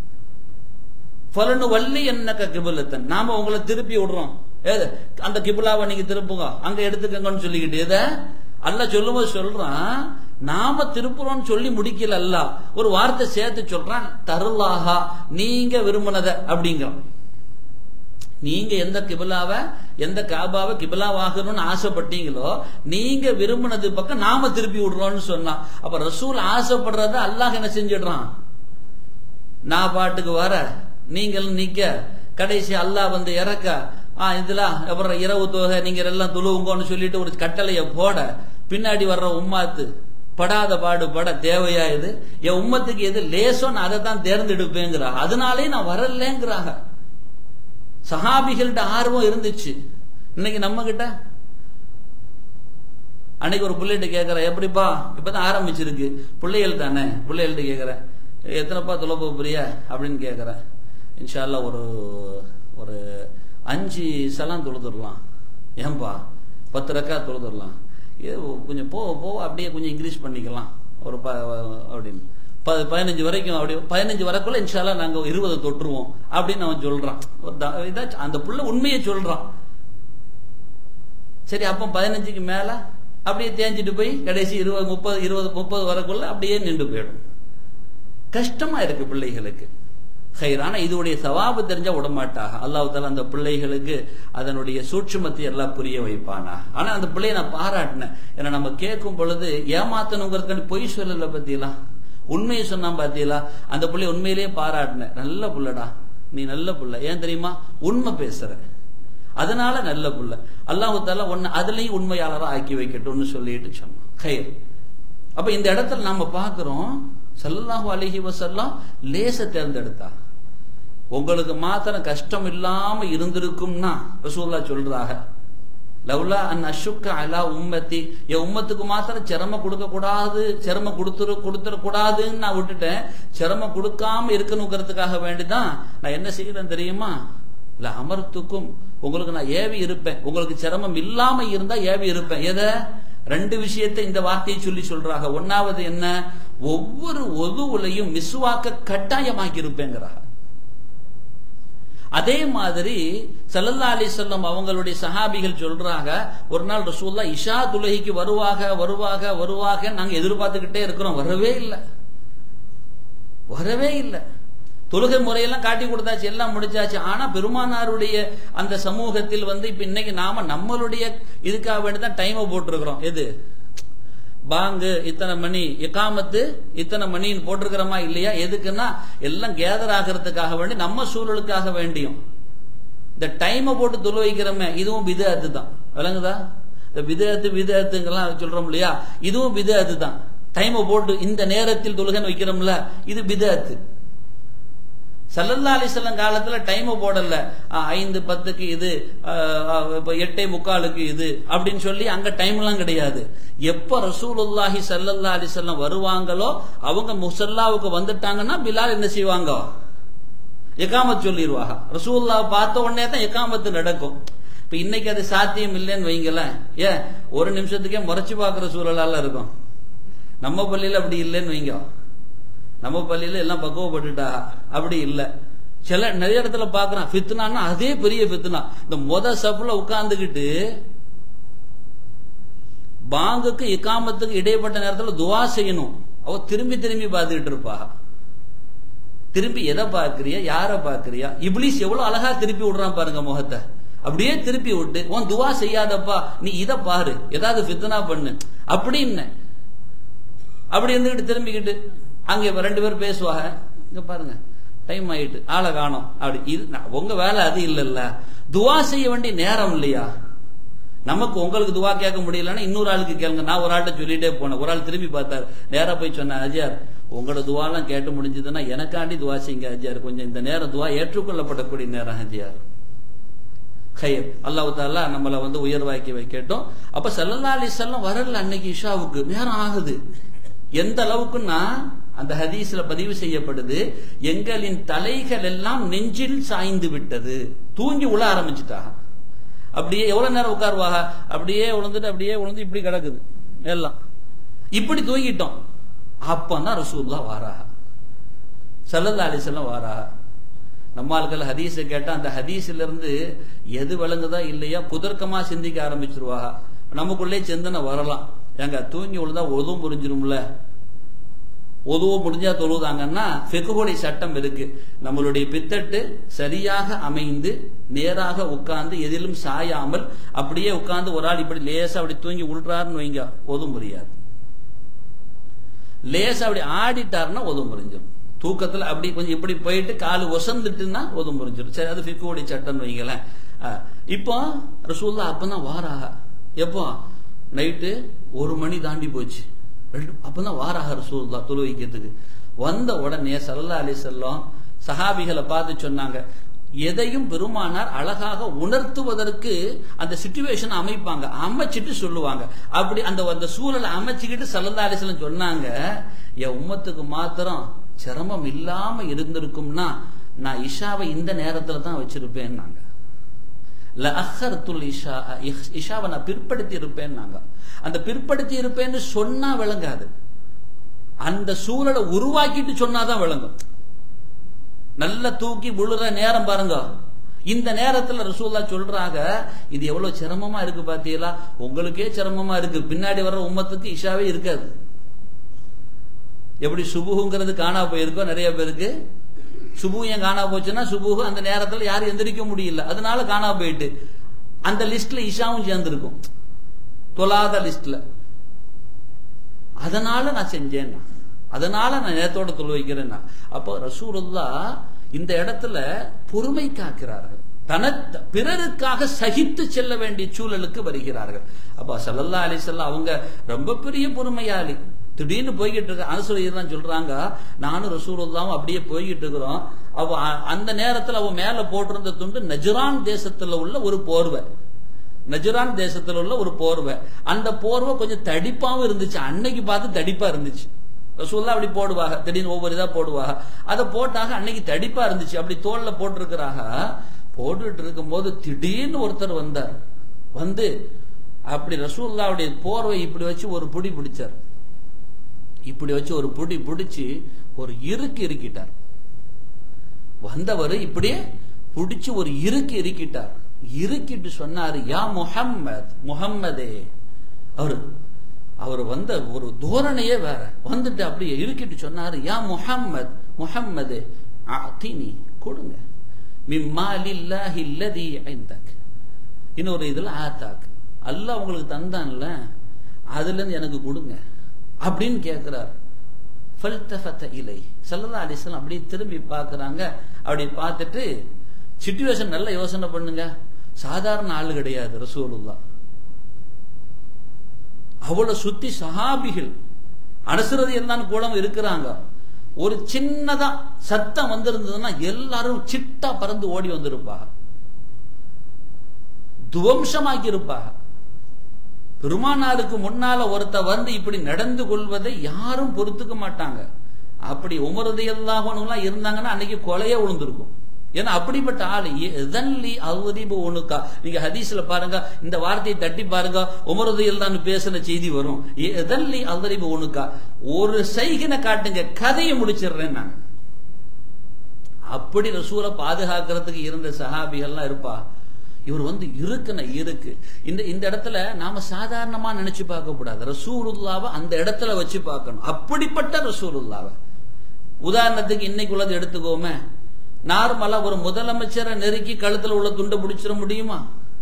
பலனு வள்ளி என்னக்க கிபுலத்தன் நாம உங்களை திருப்பி விடுறோம் ஏது அந்த கிபுலாவை நீங்க திருப்புங்க அங்க எடுத்துக்கங்கன்னு சொல்லிக்கிட்டு எதை அல்ல சொல்லும்போது சொல்றான் நாம திருப்புறோம்னு சொல்லி முடிக்கல அல்ல ஒரு வார்த்தை சேர்த்து சொல்றான் தருளாகா நீங்க விரும்பினத அப்படிங்கிறான் நீங்க எந்த கிபிலாவ எந்த காபாவை கிபிலாவாகணும்னு ஆசைப்பட்டீங்களோ நீங்க விரும்பினது பக்கம் நாம திருப்பி விடுறோம்னு சொன்னான் அப்ப ரசூல் ஆசைப்படுறத அல்லாஹ் என்ன செஞ்சிடுறான் நான் பாட்டுக்கு வர நீங்கள் நிக்க கடைசி அல்லாஹ் வந்து இறக்க ஆ இதுல அப்புறம் இரவு தொகை நீங்க எல்லாம் துழுவுங்கன்னு சொல்லிட்டு ஒரு கட்டளைய போட பின்னாடி வர்ற உம்மாத்து படாத பாடு பட தேவையா இது என் உம்மத்துக்கு எது லேசோ நான் அதை தான் தேர்ந்தெடுப்பேங்கிறா அதனாலே நான் வரலங்கிறாங்க சஹாபிகள்கிட்ட ஆர்வம் இருந்துச்சு இன்னைக்கு நம்ம கிட்ட அன்னைக்கு ஒரு பிள்ளைகிட்ட கேட்கறேன் எப்படிப்பா இப்பதான் ஆரம்பிச்சிருக்கு பிள்ளைகள் தானே பிள்ளைகள்ட்ட கேட்கறேன் எத்தனைப்பா தொலைப்போ பிரியா அப்படின்னு கேட்கறேன் இன்ஷால்லா ஒரு ஒரு அஞ்சு சலம் தொழுதுடலாம் ஏன்பா பத்து ரக்கா தொழுதுடலாம் இது கொஞ்சம் போக போக அப்படியே கொஞ்சம் இன்க்ரீஸ் பண்ணிக்கலாம் ஒரு ப அப்படின்னு ப- பதினஞ்சு வரைக்கும் அப்படி பதினஞ்சு வரக்குள்ள இன்ஷால்லா நாங்க இருபது தொட்டுருவோம் அப்படின்னு அவன் சொல்றான் ஒரு த- இதாச்சும் அந்த புள்ள உண்மையை சொல்றான் சரி அப்போ பதினஞ்சுக்கு மேல அப்படியே தேஞ்சிட்டு போய் கடைசி இருபது முப்பது இருபது முப்பது வரக்குள்ள அப்படியே நின்று போயிடும் கஷ்டமா இருக்கு பிள்ளைகளுக்கு ஹைர் ஆனா இதோடைய சவாபு தெரிஞ்சா விடமாட்டாக அல்லாஹ் தாலா அந்த பிள்ளைகளுக்கு அதனுடைய சூட்சுமத்தை எல்லாம் புரிய வைப்பானா ஆனா அந்த பிள்ளையை நான் பாராட்டினேன் ஏன்னா நம்ம கேட்கும் பொழுது ஏமாத்தணுங்கிறதுக்கு பொய் சொல்லல பத்தியெல்லாம் உண்மையை சொன்னான் பாத்தீங்களா அந்த பிள்ளை உண்மையிலேயே பாராட்டினேன் நல்ல புள்ளடா நீ நல்ல புள்ள ஏன் தெரியுமா உண்மை பேசுற அதனால நல்ல புள்ள அல்லாஹு தாலா ஒன்னு அதுலயும் உண்மையாளரா ஆக்கி வைக்கட்டும்னு சொல்லிட்டு சொன்னான் ஹைர் அப்ப இந்த இடத்துல நாம பாக்குறோம் ஸல்லல்லாஹு அலைஹி வஸல்லம் லேச தேர்ந்தெடுத்தா உங்களுக்கு மாத்திரம் கஷ்டம் இல்லாம இருந்திருக்கும்னா ரசூல்லா சொல்றாங்க லவ்லா அன் அஷுக்க அலா உம்மத்தி என் உம்மத்துக்கு மாத்திரம் சிரமம் கொடுக்க கூடாது சிரமம் கொடுத்துரு கொடுத்துட கூடாதுன்னு நான் விட்டுட்டேன் சிரமம் கொடுக்காம இருக்கணுங்கிறதுக்காக வேண்டிதான் நான் என்ன செய்யறேன் தெரியுமா இல்ல அமர்த்துக்கும் உங்களுக்கு நான் ஏவி இருப்பேன் உங்களுக்கு சிரமம் இல்லாம இருந்தா ஏவி இருப்பேன் எதை ரெண்டு விஷயத்தை இந்த வார்த்தையை சொல்லி சொல்றாங்க ஒன்னாவது என்ன ஒவ்வொரு ஒதுவுலையும் மிஸ்வாக்க கட்டாயமாக்கி இருப்பேங்கிறாங்க அதே மாதிரி சல்லல்லா அலி சொல்லம் அவங்களுடைய சஹாபிகள் சொல்றாங்க ஒரு நாள் ரசூல்லா இஷா துலகிக்கு வருவாக வருவாக வருவாக நாங்க எதிர்பார்த்துக்கிட்டே இருக்கிறோம் வரவே இல்லை வரவே இல்லை தொழுகை முறையெல்லாம் காட்டி கொடுத்தாச்சு எல்லாம் முடிச்சாச்சு ஆனா பெருமானாருடைய அந்த சமூகத்தில் வந்து இப்ப இன்னைக்கு நாம நம்மளுடைய இதுக்காக வேண்டி தான் டைமை போட்டிருக்கிறோம் எது பாங்கு இத்தனை மணி இக்காமத்து இத்தனை மணின்னு போட்டிருக்கிறோமா இல்லையா எதுக்குன்னா எல்லாம் கேதர் ஆகிறதுக்காக வேண்டி நம்ம சூழலுக்காக வேண்டியும் இந்த டைமை போட்டு தொழு வைக்கிறோமே இதுவும் விதத்து தான் விளங்குதா இந்த விதத்து விதத்துங்கெல்லாம் சொல்றோம் இல்லையா இதுவும் விதத்து தான் டைமை போட்டு இந்த நேரத்தில் தொழுகன்னு வைக்கிறோம்ல இது விதத்து சல்லல்லா அலிசல்லம் காலத்துல டைம் போடல ஆ, ஐந்து பத்துக்கு இது ஆ, ஆ, இப்ப எட்டே முக்காலுக்கு இது அப்படின்னு சொல்லி அங்க டைம் எல்லாம் கிடையாது எப்ப ரசூலுல்லாஹி சல்லல்லா அலிசல்லம் வருவாங்களோ அவங்க முசல்லாவுக்கு வந்துட்டாங்கன்னா பிலால் என்ன செய்வாங்க எக்காமத் சொல்லிடுவாங்க ரசூல்லா பார்த்த உடனே தான் எக்காமத்து நடக்கும் இப்ப இன்னைக்கு அது சாத்தியம் இல்லைன்னு வைங்களேன் ஏன் ஒரு நிமிஷத்துக்கே முறைச்சு பாக்குற சூழலால இருக்கும் நம்ம பள்ளியில அப்படி இல்லைன்னு வைங்க நம்ம பள்ளியில எல்லாம் பக்குவப்பட்டுட்டா அப்படி இல்ல சில நிறைய இடத்துல பாக்குறான் ஃபித்னான்னா அதே பெரிய ஃபித்னா இந்த முத சப்புல உட்கார்ந்துகிட்டு பாங்குக்கு இக்காமத்துக்கு இடைப்பட்ட நேரத்துல துவா செய்யணும் அவ திரும்பி திரும்பி பார்த்துக்கிட்டு இருப்பா திரும்பி எதை பாக்குறியா யார பாக்குறியா இப்ளீஸ் எவ்வளவு அழகா திருப்பி விடுறான் பாருங்க முகத்தை அப்படியே திருப்பி விட்டு உன் துவா செய்யாதப்பா நீ இத பாரு ஏதாவது ஃபித்னா பண்ணு அப்படின்னு அப்படி இருந்துகிட்டு திரும்பிக்கிட்டு அங்க இப்ப ரெண்டு பேரும் பேசுவாங்க இங்க பாருங்க டைம் ஆயிட்டு ஆளை காணோம் அப்படி இது நான் உங்க வேலை அது இல்லல்ல துவா செய்ய வேண்டிய நேரம் இல்லையா நமக்கு உங்களுக்கு துவா கேட்க முடியலன்னா இன்னொரு ஆளுக்கு கேளுங்க நான் ஒரு ஆள்கிட்ட சொல்லிட்டே போனேன் ஒரு ஆள் திரும்பி பார்த்தாரு நேரா போய் சொன்னேன் அஜயார் உங்களோட துவாலாம் கேட்டு முடிஞ்சதுன்னா எனக்காண்டி துவா செய்யுங்க அஜயார் கொஞ்சம் இந்த நேரம் துவா ஏற்றுக்கொள்ளப்படக்கூடிய நேரம் அஜயார் கயிர் அல்லாஹ் தாலா நம்மளை வந்து உயர்வாக்கி வைக்கட்டும் அப்ப சல்லல்லா அலிசல்லாம் வரல அன்னைக்கு இஷாவுக்கு நேரம் ஆகுது எந்த அளவுக்குன்னா அந்த ஹதீஸ்ல பதிவு செய்யப்படுது எங்களின் தலைகள் எல்லாம் நெஞ்சில் சாய்ந்து விட்டது தூங்கி உள்ள ஆரம்பிச்சுட்டாங்க அப்படியே எவ்வளவு நேரம் உட்காருவாங்க அப்படியே உழுந்துட்டு அப்படியே உழுந்து இப்படி கிடக்குது எல்லாம் இப்படி தூங்கிட்டோம் அப்பதான் ரசூல்லா வாராக சல்லல்லா அலிசல்லாம் வாராக நம்ம ஆட்கள் ஹதீஸை கேட்டா அந்த ஹதீஸ்ல இருந்து எது விளங்குதா இல்லையா குதர்க்கமா சிந்திக்க ஆரம்பிச்சிருவாங்க நமக்குள்ளே சிந்தனை வரலாம் ஏங்க தூங்கி விழுந்தா ஒதுவும் புரிஞ்சிரும்ல ஒதுவ முடிஞ்சா தொழுதாங்கன்னா ஃபெகுடைய சட்டம் இருக்கு நம்மளுடைய பித்தட்டு சரியாக அமைந்து நேராக உட்கார்ந்து எதிலும் சாயாமல் அப்படியே உட்கார்ந்து ஒரு ஆள் இப்படி லேசா அப்படி தூங்கி விழுறாருன்னு வைங்க ஒதுவும் புரியாது லேசா அப்படி ஆடிட்டாருன்னா ஒதுவும் புரிஞ்சிடும் தூக்கத்துல அப்படி கொஞ்சம் இப்படி போயிட்டு காலு ஒசந்துட்டுன்னா ஒதுவும் புரிஞ்சிடும் சரி அது ஃபிக்குடைய சட்டம்னு வைங்களேன் அஹ், இப்போ ரசூல்லா அப்பதான் வாராக எப்போ நைட்டு ஒரு மணி தாண்டி போச்சு ரெண்டு அப்பதான் வாராக ரசூல்லா துரு வைக்கிறதுக்கு வந்த உடனே சல்லா அலி செல்லம் சஹாபிகளை பார்த்து சொன்னாங்க எதையும் பெருமானார் அழகாக உணர்த்துவதற்கு அந்த சுச்சுவேஷன் அமைப்பாங்க அமைச்சிட்டு சொல்லுவாங்க அப்படி அந்த அந்த சூழலை அமைச்சுக்கிட்டு சல்லல்லா அலிஸ்லம் சொன்னாங்க என் உம்மத்துக்கு மாத்திரம் சிரமம் இல்லாம இருந்திருக்கும்னா நான் இஷாவை இந்த நேரத்துல தான் வச்சிருப்பேன்னாங்க லஅஹர்துல் இஷா இஷ்- இஷாவை நான் பிற்படுத்தி இருப்பேன்னாங்க அந்த பிற்படுத்தி இருப்பேன்னு சொன்னா விளங்காது அந்த சூழலை உருவாக்கிட்டு சொன்னாதான் விளங்கும் நல்ல தூக்கி விழுற நேரம் பாருங்க இந்த நேரத்துல ரசூல்லா சொல்றாங்க இது எவ்வளவு சிரமமா இருக்கு பாத்தீங்களா உங்களுக்கே சிரமமா இருக்கு பின்னாடி வர்ற உம்மத்துக்கு இஷாவே இருக்காது எப்படி சுபுகுங்கிறது காணா போயிருக்கோ நிறைய பேருக்கு சுபு ஏன் காணா போச்சுன்னா சுபுகு அந்த நேரத்துல யாரும் எந்திரிக்க முடியல அதனால காணா போயிட்டு அந்த லிஸ்ட்ல இஷாவும் சேர்ந்திருக்கும் தொலாத லிஸ்ட்ல அதனால நான் செஞ்சேன் அதனால நான் நேரத்தோட தொழு வைக்கிறேன் அப்போ ரசூலுல்லா இந்த இடத்துல பொறுமை காக்கிறார்கள் தன பிறருக்காக சகித்து செல்ல வேண்டிய சூழலுக்கு வருகிறார்கள் அப்ப சல்லல்லா அலிசல்லா அவங்க ரொம்ப பெரிய பொறுமையாளி திடீர்னு போய்கிட்டு இருக்க அனுசரிதான் சொல்றாங்க நானும் ரசூலுல்லாவும் அப்படியே போய்கிட்டு இருக்கிறோம் அவ அ- அந்த நேரத்துல அவ மேல போட்டிருந்த துண்டு நஜ்ரான் தேசத்துல உள்ள ஒரு போர்வை நஜரான் தேசத்துல உள்ள ஒரு போர்வை அந்த போர்வை கொஞ்சம் தடிப்பாவும் இருந்துச்சு அன்னைக்கு பார்த்து தடிப்பா இருந்துச்சு ரசூல்லா அப்படி போடுவாங்க திடீர்னு ஒவ்வொரு இதா போடுவாங்க அதை போட்டாக அன்னைக்கு தடிப்பா இருந்துச்சு அப்படி தோல்ல போட்டிருக்கிறாங்க போட்டுட்டு இருக்கும்போது திடீர்னு ஒருத்தர் வந்தார் வந்து அப்படி ரசூல்லாவுடைய போர்வை இப்படி வச்சு ஒரு புடி பிடிச்சார் இப்படி வச்சு ஒரு புடி பிடிச்சு ஒரு இருக்கு இருக்கிட்டார் வந்தவர் இப்படியே பிடிச்சு ஒரு இருக்கு இருக்கிட்டார் இருக்கிட்டு சொன்னாரு யா முஹம்மத் முஹம்மதே அவரு அவர் வந்த ஒரு தோரணையே வேற வந்துட்டு அப்படியே இருக்கிட்டு சொன்னாரு யா முஹம்மத் முஹம்மதே அத்தினி கொடுங்க மிம்மாலில்லாஹி அல்லதி இந்தக் இன்னொரு இதுல ஆத்தாக் அல்லாஹ் உங்களுக்கு தந்தான்ல அதுல இருந்து எனக்கு கொடுங்க அப்படின்னு கேட்கிறார் ஃபல்தஃபத இலை சல்லல்லா அலிஸ்லாம் அப்படியே திரும்பி பார்க்கறாங்க அப்படி பார்த்துட்டு சிச்சுவேஷன் நல்ல யோசனை பண்ணுங்க சாதாரண ஆளு கிடையாது ரசூலுல்லா அவ்வளவு சுத்தி சஹாபிகள் அனுசரதி இருந்தான்னு கூட இருக்கிறாங்க ஒரு சின்னதா சத்தம் வந்திருந்ததுன்னா எல்லாரும் சிட்டா பறந்து ஓடி வந்திருப்பாங்க துவம்சமாக்கி இருப்பாங்க பெருமானாருக்கு முன்னால ஒருத்த வந்து இப்படி நடந்து கொள்வதை யாரும் பொறுத்துக்க மாட்டாங்க அப்படி உமரதையெல்லாம் இருந்தாங்கன்னா அன்னைக்கு கொலையே விழுந்திருக்கும் ஏன்னா அப்படிப்பட்ட ஆளு எதன்லி அவதிபு ஒண்ணுக்கா நீங்க ஹதீஸ்ல பாருங்க இந்த வார்த்தையை தட்டி பாருங்க உமரதையில் தான் பேசின செய்தி வரும் எதன்லி அவதிபு ஒண்ணுக்கா ஒரு சைகினை காட்டுங்க கதையை முடிச்சிடுறேன் நான் அப்படி ரசூலை பாதுகாக்கிறதுக்கு இருந்த சஹாபிகள்லாம் இருப்பா இவர் வந்து இருக்குன இருக்கு இந்த இந்த இடத்துல நாம சாதாரணமா நினைச்சு பார்க்க கூடாது ரசூலுல்லாவை அந்த இடத்துல வச்சு பார்க்கணும் அப்படிப்பட்ட ரசூலுல்லாவை உதாரணத்துக்கு இன்னைக்கு உள்ளது எடுத்துக்கோமே நார்மலா ஒரு முதலமைச்சரை நெருக்கி கழுத்துல உள்ள துண்டை பிடிச்சிட முடியுமா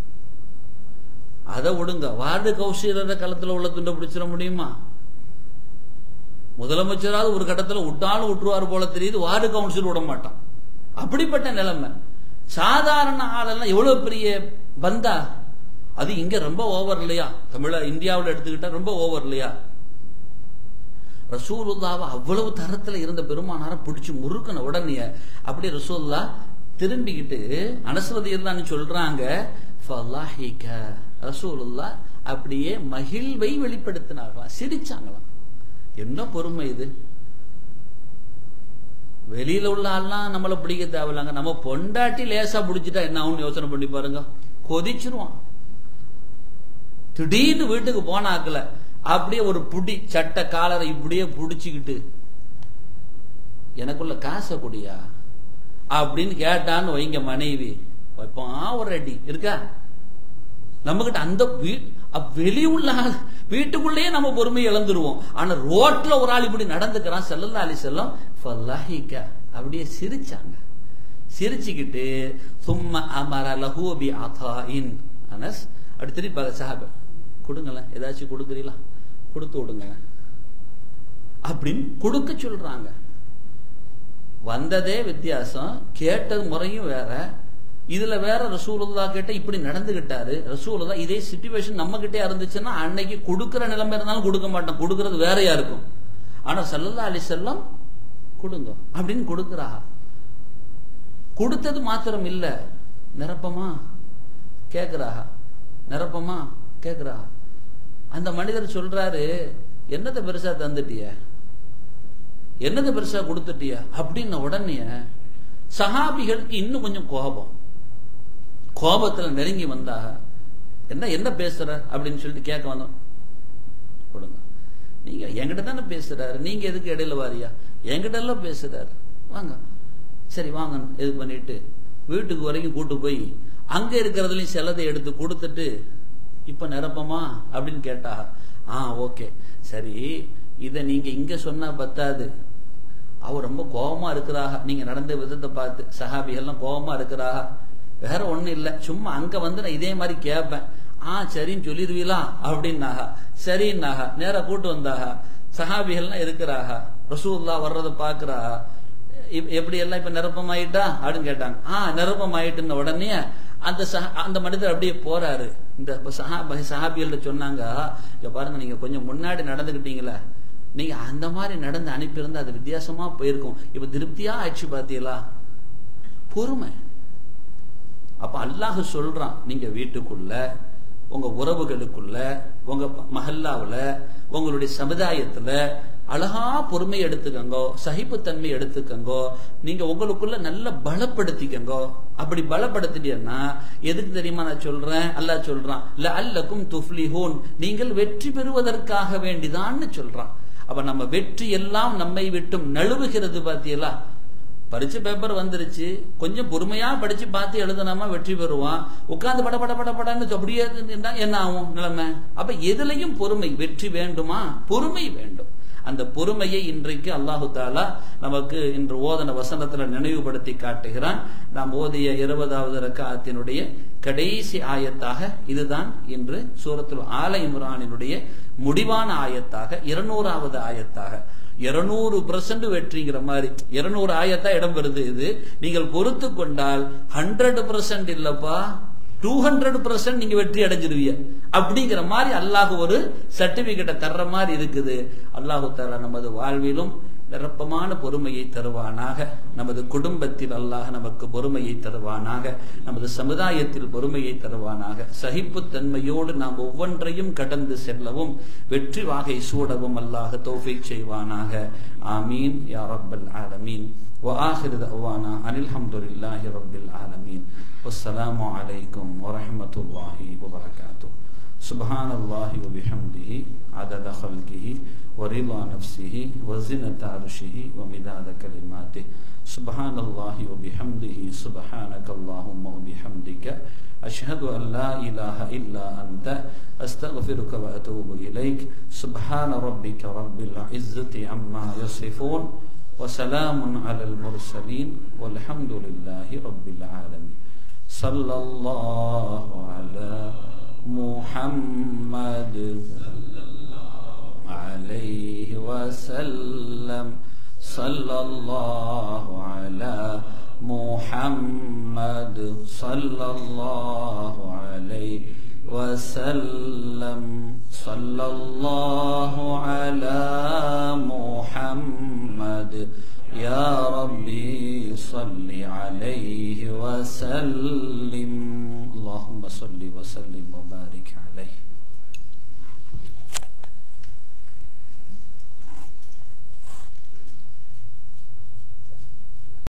அதை விடுங்க வார்டு கௌசீரரை கழுத்துல உள்ள துண்டை பிடிச்சிட முடியுமா முதலமைச்சராவது ஒரு கட்டத்துல விட்டாலும் விட்டுருவாரு போல தெரியுது வார்டு கவுன்சில் விட மாட்டான் அப்படிப்பட்ட நிலைமை சாதாரண ஆளெல்லாம் எவ்வளவு பெரிய பந்தா அது இங்க ரொம்ப ஓவர் இல்லையா தமிழ இந்தியாவில் எடுத்துக்கிட்டா ரொம்ப ஓவர் இல்லையா ரசூலுல்லாவை அவ்வளவு தரத்துல இருந்த பெருமானார பிடிச்சு முறுக்கின உடனே அப்படியே ரசூல்லா திரும்பிக்கிட்டு அனசரதி இருந்தான்னு சொல்றாங்க ஃபலாஹிக ரசூலுல்லா அப்படியே மகிழ்வை வெளிப்படுத்தினார்களாம் சிரிச்சாங்களாம் என்ன பொறுமை இது வெளியில உள்ள ஆள்லாம் நம்மள பிடிக்க தேவையில்லாங்க நம்ம பொண்டாட்டி லேசா பிடிச்சிட்டா என்ன ஆகும்னு யோசனை பண்ணி பாருங்க கொதிச்சிருவான் திடீர்னு வீட்டுக்கு போனாக்கல அப்படியே ஒரு புடி சட்ட காலரை இப்படியே புடிச்சுக்கிட்டு எனக்குள்ள காசை குடியா அப்படின்னு கேட்டான்னு வைங்க மனைவி வைப்பான் ஒரு அடி இருக்கா நம்ம கிட்ட அந்த வீ- அப்ப வெளி உள்ள ஆள், வீட்டுக்குள்ளேயே நம்ம பொறுமை இழந்துருவோம் ஆனா ரோட்ல ஒரு ஆள் இப்படி நடந்துக்கிறான் செல்லல்லா அலி செல்லம் ஃபல்லாஹிக அப்படியே சிரிச்சாங்க சிரிச்சுக்கிட்டு சும்மா அமர லஹூபி அதாயின் அனஸ் அப்படி திருப்பி பார்க்க சாஹாப கொடுங்களேன் ஏதாச்சும் கொடுக்குறீங்களா கொடுத்து விடுங்களேன் அப்படின்னு கொடுக்க சொல்றாங்க வந்ததே வித்தியாசம் கேட்டது முறையும் வேற இதுல வேற ரசூலுல்லா கிட்ட இப்படி நடந்துகிட்டாரு ரசூலுல்லா இதே சுச்சுவேஷன் நம்ம கிட்டே இருந்துச்சுன்னா அன்னைக்கு கொடுக்கிற நிலைமை இருந்தாலும் கொடுக்க மாட்டோம் கொடுக்கறது வேறையா இருக்கும் ஆனா சல்லல்லா அலி செல்லம் கொடுங்க அப்படின்னு கொடுக்கிறா கொடுத்தது மாத்திரம் இல்ல நிரப்பமா கேக்குறா நிரப்பமா கேக்குறா அந்த மனிதர் சொல்றாரு என்னத்தை பெருசா தந்துட்டிய என்னது பெருசா கொடுத்துட்டியா அப்படின்ன உடனே சஹாபிகளுக்கு இன்னும் கொஞ்சம் கோபம் கோபத்துல நெருங்கி வந்தா என்ன என்ன பேசுற அப்படின்னு சொல்லிட்டு கேட்க வந்தோம் கொடுங்க நீங்க என்கிட்ட தானே பேசுறாரு நீங்க எதுக்கு இடையில வாரியா என்கிட்ட எல்லாம் பேசுறாரு வாங்க சரி வாங்க இது பண்ணிட்டு வீட்டுக்கு வரைக்கும் கூட்டு போய் அங்க இருக்கிறதுலயும் சிலதை எடுத்து கொடுத்துட்டு இப்ப நிரப்பமா அப்படின்னு கேட்டா ஆ ஓகே சரி இத நீங்க இங்க சொன்னா பத்தாது அவ ரொம்ப கோபமா இருக்கிறாக நீங்க நடந்த விதத்தை பார்த்து சஹாபி எல்லாம் கோபமா இருக்கிறாக வேற ஒண்ணும் இல்ல சும்மா அங்க வந்து நான் இதே மாதிரி கேட்பேன் ஆ சரின்னு சொல்லிடுவீங்களா அப்படின்னாக சரின்னாக நேரா கூட்டு வந்தாக சஹாபிகள்லாம் இருக்கிறாக ரசூல்லா வர்றதை பாக்குறாக இப்- எப்படி எல்லாம் இப்ப நிரப்பமாயிட்டா அப்படின்னு கேட்டாங்க ஆ நிரப்பமாயிட்டுன்ன உடனே அந்த சஹ- அந்த மனிதர் அப்படியே போறாரு இந்த சஹாபி சஹாபிகள்ட்ட சொன்னாங்க இங்க பாருங்க நீங்க கொஞ்சம் முன்னாடி நடந்துக்கிட்டீங்களே நீங்க அந்த மாதிரி நடந்து அனுப்பியிருந்தா அது வித்தியாசமா போயிருக்கும் இப்ப திருப்தியா ஆச்சு பாத்தீங்களா பொறுமை அப்ப அல்லாஹ் சொல்றான் நீங்க வீட்டுக்குள்ள உங்க உறவுகளுக்குள்ள உங்க ப- மஹல்லாவுல உங்களுடைய சமுதாயத்துல அழகா பொறுமை எடுத்துக்கங்கோ சகிப்புத்தன்மை எடுத்துக்கங்கோ நீங்க உங்களுக்குள்ள நல்ல பலப்படுத்திக்கங்கோ அப்படி பலப்படுத்திட்டீங்கன்னா எதுக்கு தெரியுமா நான் சொல்றேன் அல்லாஹ் சொல்றான் லஅல்லக்கும் துஃப்லிஹூன் நீங்கள் வெற்றி பெறுவதற்காக வேண்டிதான்னு சொல்றான் அப்ப நம்ம வெற்றி எல்லாம் நம்மை விட்டும் நழுவுகிறது பாத்தீங்களா பரிச்சை பேப்பர் வந்துருச்சு கொஞ்சம் பொறுமையா படிச்சு பார்த்து எழுதுனாமா வெற்றி பெறுவான் உட்கார்ந்து பட பட பட படன்னு அப்படியே இருந்தா என்ன ஆகும் நிலைமை அப்ப எதுலயும் பொறுமை வெற்றி வேண்டுமா பொறுமை வேண்டும் அந்த பொறுமையை இன்றைக்கு அல்லாஹு தாலா நமக்கு இன்று ஓதன வசனத்துல நினைவுபடுத்தி காட்டுகிறான் நாம் ஓதிய இருபதாவது ரக்காத்தினுடைய கடைசி ஆயத்தாக இதுதான் இன்று சூரத்துல் ஆல இம்ரானினுடைய முடிவான ஆயத்தாக இருநூறாவது ஆயத்தாக இருநூறு பெர்சன்ட் வெற்றிங்கிற மாதிரி இருநூறு ஆயத்தா இடம் பெறுது இது நீங்கள் பொறுத்து கொண்டால் ஹண்ட்ரட் பெர்சன்ட் இல்லப்பா டூ ஹண்ட்ரட் பெர்சன்ட் நீங்க வெற்றி அடைஞ்சிருவீங்க அப்படிங்கிற மாதிரி அல்லாஹ் ஒரு சர்டிபிகேட்டை தர்ற மாதிரி இருக்குது அல்லாஹு தாலா நமது வாழ்விலும் நிரப்பமான பொறுமையை தருவானாக நமது குடும்பத்தில் அல்லாஹ் நமக்கு பொறுமையை தருவானாக நமது சமுதாயத்தில் பொறுமையை தருவானாக சகிப்புத்தன்மையோடு நாம் ஒவ்வொன்றையும் கடந்து செல்லவும் வெற்றி வாகை சூடவும் அல்லாஹ் தௌஃபீக் செய்வானாக ஆமீன் யா ரப்பல் ஆலமீன் وآخر دعوانا أن الحمد لله رب العالمين والسلام عليكم ورحمة الله وبركاته سبحان الله وبحمده عدد خلقه ورضا نفسه وزنة عرشه ومداد كلماته سبحان الله وبحمده سبحانك اللهم وبحمدك أشهد أن لا إله إلا أنت أستغفرك وأتوب إليك سبحان ربك رب العزة عما يصفون وسلام على المرسلين والحمد لله رب العالمين صلى الله على محمد عليه وسلم صلى الله على محمد صلى الله عليه وسلم صلى الله على محمد يا ربي صل عليه وسلم اللهم صل وسلم وبارك عليه